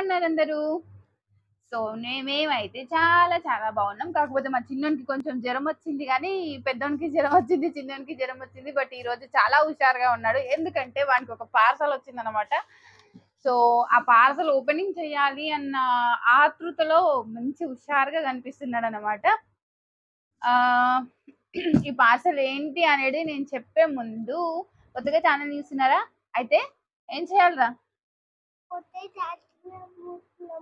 ఉన్నారు అందరూ సో మేమేమైతే చాలా చాలా బాగున్నాం కాకపోతే మా చిన్నోనికి కొంచెం జ్వరం వచ్చింది కానీ పెద్దోనికి జ్వరం వచ్చింది చిన్నోనికి జ్వరం వచ్చింది బట్ ఈ రోజు చాలా హుషారుగా ఉన్నాడు ఎందుకంటే వానికి ఒక పార్సల్ వచ్చింది అనమాట సో ఆ పార్సల్ ఓపెనింగ్ చేయాలి అన్న ఆతృతలో మంచి హుషారుగా కనిపిస్తున్నాడు అనమాట ఆ ఈ పార్సల్ ఏంటి అనేది నేను చెప్పే ముందు కొత్తగా ఛానల్ చూస్తున్నారా అయితే ఏం చేయాలరా కొట్టే చేస్తున్నాము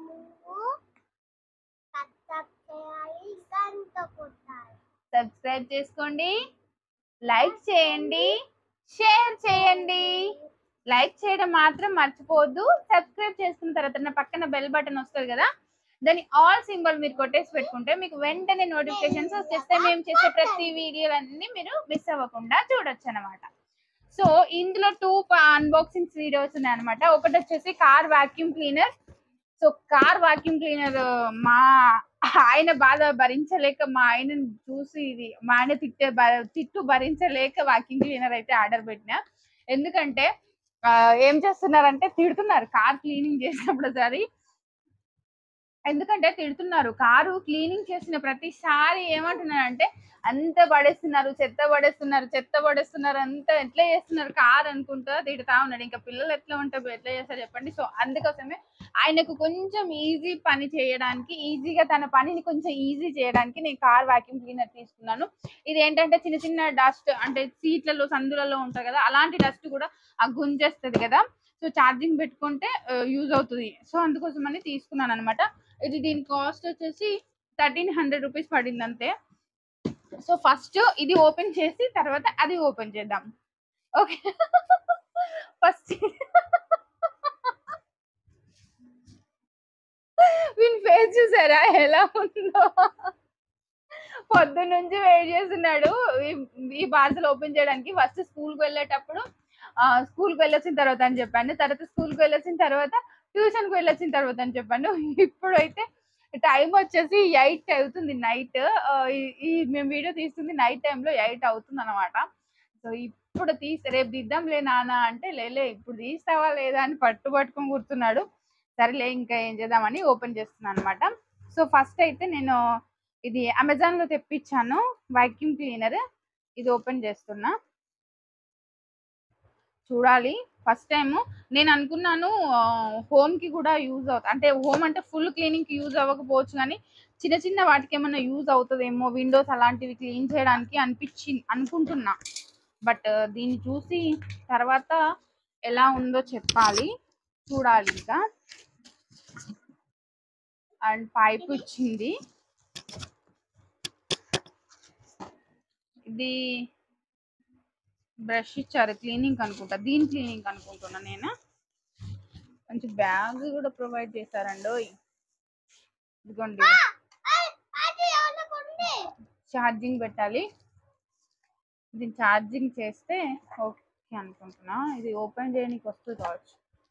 కట్ చేయాలి గంట కొట్టాలి సబ్స్క్రైబ్ చేసుకోండి లైక్ చేయండి షేర్ చేయండి లైక్ చేయడం మాత్రం మర్చిపోవద్దు సబ్స్క్రైబ్ చేసుకున్న తర్వాత నా పక్కన బెల్ బటన్ వస్తుంది కదా దాని ఆల్ సింబల్ మీరు కొట్టేసి పెట్టుకుంటే మీకు వెంటనే నోటిఫికేషన్స్ వచ్చేస్తే మేము చేసే ప్రతి వీడియోలన్నీ మీరు మిస్ అవ్వకుండా చూడొచ్చు అనమాట సో ఇందులో టూ అన్బాక్సింగ్స్ వీడియోస్ ఉన్నాయి అనమాట ఒకటి వచ్చేసి car vacuum cleaner so car vacuum cleaner మా ఆయన బాధ భరించలేక మా ఆయనను చూసి ఇది మా ఆయన తిట్టే భ- తిట్టు భరించలేక వాక్యూమ్ క్లీనర్ అయితే ఆర్డర్ పెట్టిన ఎందుకంటే ఆ, ఏం చేస్తున్నారంటే తిడుతున్నారు కార్ క్లీనింగ్ చేసినప్పుడు సరి ఎందుకంటే తిడుతున్నారు కారు క్లీనింగ్ చేసిన ప్రతిసారి ఏమంటున్నారంటే అంత పడేస్తున్నారు చెత్త పడేస్తున్నారు చెత్త పడేస్తున్నారు అంత ఎట్లా చేస్తున్నారు కార్ అనుకుంటా తిడుతా ఉన్నాడు ఇంకా పిల్లలు ఎట్లా ఉంటారు ఎట్లా చేస్తారు చెప్పండి సో అందుకోసమే ఆయనకు కొంచెం ఈజీ పని చేయడానికి ఈజీగా తన పనిని కొంచెం ఈజీ చేయడానికి నేను కార్ వాక్యూమ్ క్లీనర్ తీసుకున్నాను ఇది ఏంటంటే చిన్న చిన్న డస్ట్ అంటే సీట్లలో సందులలో ఉంటుంది కదా అలాంటి డస్ట్ కూడా ఆ గుంజేస్తుంది కదా సో ఛార్జింగ్ పెట్టుకుంటే యూజ్ అవుతుంది సో అందుకోసం అని తీసుకున్నాను అనమాట ఇది దీని కాస్ట్ వచ్చేసి థర్టీన్ హండ్రెడ్ రూపీస్ పడింది అంతే సో ఫస్ట్ ఇది ఓపెన్ చేసి తర్వాత అది ఓపెన్ చేద్దాం ఓకే ఫస్ట్ వీని ఫేస్ చూసారా ఎలా ఉందో పొద్దు నుంచి వెయిట్ చేస్తున్నాడు ఈ- ఈ పార్సల్ ఓపెన్ చేయడానికి ఫస్ట్ స్కూల్ కి వెళ్ళేటప్పుడు స్కూల్ కి వెళ్ళొచ్చిన తర్వాత అని చెప్పాను తర్వాత స్కూల్ కి వెళ్ళొచ్చిన తర్వాత ట్యూషన్ కి వెళ్ళొచ్చిన తర్వాత అని చెప్పాను ఇప్పుడు అయితే టైం వచ్చేసి ఎయిట్ అవుతుంది నైట్ ఈ మేము వీడియో తీస్తుంది నైట్ టైంలో ఎయిట్ అవుతుంది అనమాట సో ఇప్పుడు తీసి రేపు తీద్దాంలే నాన్న అంటే లేలే ఇప్పుడు తీస్తావా లేదా అని పట్టు పట్టుకొని కూర్చున్నాడు సరేలే ఇంకా ఏం చేద్దామని ఓపెన్ చేస్తున్నాను అనమాట సో ఫస్ట్ అయితే నేను ఇది అమెజాన్ లో తెప్పించాను వాక్యూమ్ క్లీనర్ ఇది ఓపెన్ చేస్తున్నా చూడాలి ఫస్ట్ టైం నేను అనుకున్నాను హోమ్ కి కూడా యూజ్ అవుతుంది అంటే హోమ్ అంటే ఫుల్ క్లీనింగ్ కి యూజ్ అవ్వకపోవచ్చు కానీ చిన్న చిన్న వాటికి ఏమైనా యూజ్ అవుతుందేమో విండోస్ అలాంటివి క్లీన్ చేయడానికి అనిపించి అనుకుంటున్నా బట్ దీన్ని చూసి తర్వాత ఎలా ఉందో చెప్పాలి చూడాలి ఇంకా అండ్ పైప్ ఇచ్చింది ఇది బ్రష్ ఇచ్చారు క్లీనింగ్ అనుకుంటా దీని క్లీనింగ్ అనుకుంటున్నా నేను మంచి బ్యాగ్ కూడా ప్రొవైడ్ చేశారండి ఓయ్. ఇదిగోండి అది ఎవరిలో కొండి ఛార్జింగ్ పెట్టాలి దీన్ని ఛార్జింగ్ చేస్తే ఓకే అనుకుంటున్నా ఇది ఓపెన్ చేయడానికి వస్తుంది కావచ్చు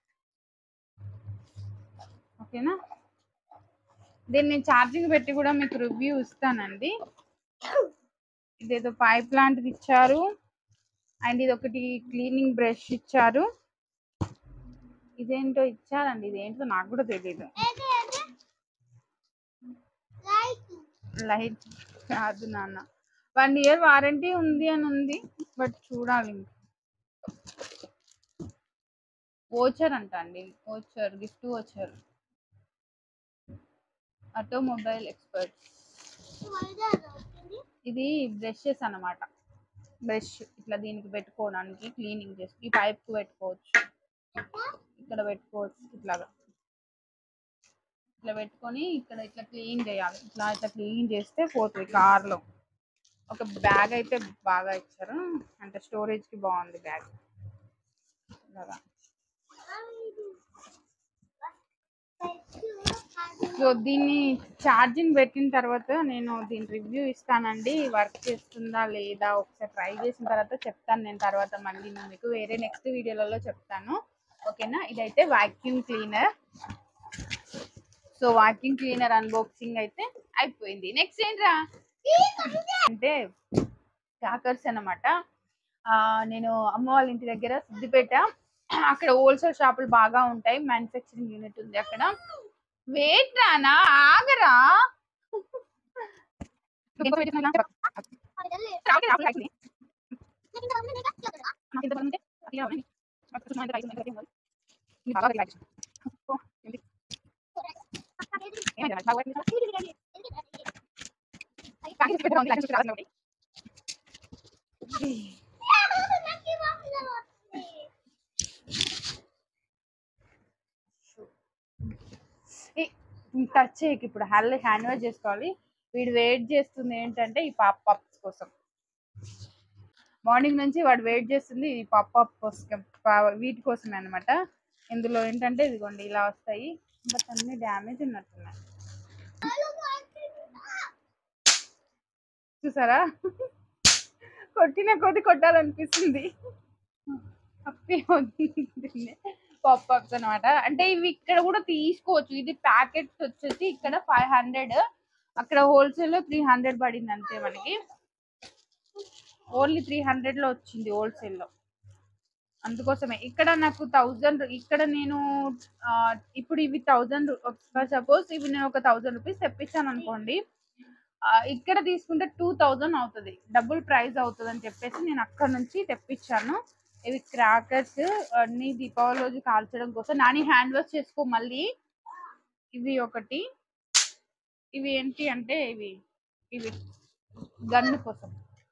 ఓకేనా దీన్ని నేను ఛార్జింగ్ పెట్టి కూడా మీకు రివ్యూ ఇస్తానండి ఇదేదో పైప్ లాంటిది ఇచ్చారు అండ్ ఇది ఒకటి క్లీనింగ్ బ్రష్ ఇచ్చారు ఇదేంటో ఇచ్చారండి ఇదేంటో నాకు కూడా తెలియదు ఏది ఏది లైట్ లైట్ కాదు నాన్న వన్ ఇయర్ వారంటీ ఉంది అని ఉంది బట్ చూడాలి ఓచర్ అంట అండి voucher gift voucher automobile expert వైదా అవుతుంది ఇది బ్రషెస్ అన్నమాట బ్రష్ ఇట్లా దీనికి పెట్టుకోవడానికి క్లీనింగ్ చేసి ఈ పైప్ కు పెట్టుకోవచ్చు ఇక్కడ పెట్టుకోవచ్చు ఇట్లాగా ఇట్లా పెట్టుకొని ఇక్కడ ఇట్లా క్లీన్ చేయాలి ఇట్లా ఇట్లా క్లీన్ చేస్తే పోతుంది కార్ లో ఒక బ్యాగ్ అయితే బాగా ఇచ్చారు అంటే స్టోరేజ్ కి బాగుంది బ్యాగ్ ఇలాగా సో దీన్ని ఛార్జింగ్ పెట్టిన తర్వాత నేను దీని రివ్యూ ఇస్తానండి వర్క్ చేస్తుందా లేదా ఒకసారి ట్రై చేసిన తర్వాత చెప్తాను నేను తర్వాత మళ్ళీ నేను మీకు వేరే నెక్స్ట్ వీడియోలలో చెప్తాను ఓకేనా ఇదైతే vacuum cleaner so vacuum cleaner unboxing అయితే అయిపోయింది నెక్స్ట్ ఏంట్రా అంటే క్రాకర్స్ అన్నమాట ఆ, నేను అమ్మ వాళ్ళ ఇంటి దగ్గర సిద్దిపేట అక్కడ హోల్సేల్ షాపులు బాగా ఉంటాయి మ్యానుఫ్యాక్చరింగ్ యూనిట్ ఉంది అక్కడ వెయిట్ రానా ఆగరా టచ్ చేయకి ఇప్పుడు హ్యాండ్ హ్యాండ్ వాష్ చేసుకోవాలి వీడు వెయిట్ చేస్తుంది ఏంటంటే ఈ పాప్ పప్స్ కోసం మార్నింగ్ నుంచి వాడు వెయిట్ చేస్తుంది ఈ పప్ పప్ కోసం పా- వీటి కోసమే అనమాట ఇందులో ఏంటంటే ఇదిగోండి ఇలా వస్తాయి బట్ అన్ని డ్యామేజ్ ఉన్నట్టున్నాయి చూసారా కొట్టిన కొద్ది కొట్టాలనిపిస్తుంది అప్పి పాప్అప్స్ అనమాట అంటే ఇవి ఇక్కడ కూడా తీసుకోవచ్చు ఇది ప్యాకెట్స్ వచ్చేసి ఇక్కడ ఫైవ్ హండ్రెడ్ అక్కడ హోల్సేల్ లో త్రీ హండ్రెడ్ పడింది అంతే మనకి ఓన్లీ త్రీ హండ్రెడ్ లో వచ్చింది హోల్సేల్ లో అందుకోసమే ఇక్కడ నాకు థౌజండ్ ఇక్కడ నేను ఆ, ఇప్పుడు ఇవి థౌజండ్ సపోజ్ ఇవి నేను ఒక థౌజండ్ రూపీస్ తెప్పించాను అనుకోండి ఆ, ఇక్కడ తీసుకుంటే టూ థౌజండ్ అవుతుంది డబుల్ ప్రైస్ అవుతుంది అని చెప్పేసి నేను అక్కడ నుంచి తెప్పించాను ఇవి క్రాకర్స్ అన్ని దీపావళి రోజు కాల్చడం కోసం నాని హ్యాండ్ వాష్ చేసుకో మళ్ళీ ఇవి ఒకటి ఇవి ఏంటి అంటే ఇవి ఇవి గన్ను కోసం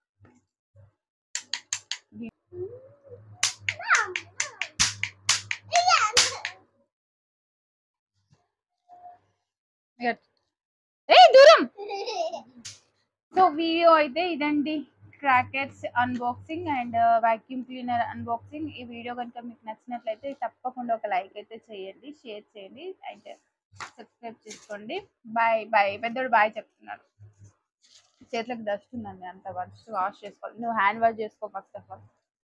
ఏ దూరం సో వీడియో అయితే ఇదండి crackers unboxing and vacuum cleaner unboxing ఈ వీడియో కనుక మీకు నచ్చినట్లయితే తప్పకుండా ఒక లైక్ అయితే చేయండి షేర్ చేయండి అండ్ సబ్స్క్రైబ్ చేసుకోండి బాయ్ బాయ్ పెద్దోడు బాయ్ చెప్తున్నాడు చేతులకు డస్ట్ ఉందండి అంత ఫస్ట్ వాష్ చేసుకోవాలి నువ్వు హ్యాండ్ వాష్ చేసుకో ఫస్ట్ ఆఫ్ ఆల్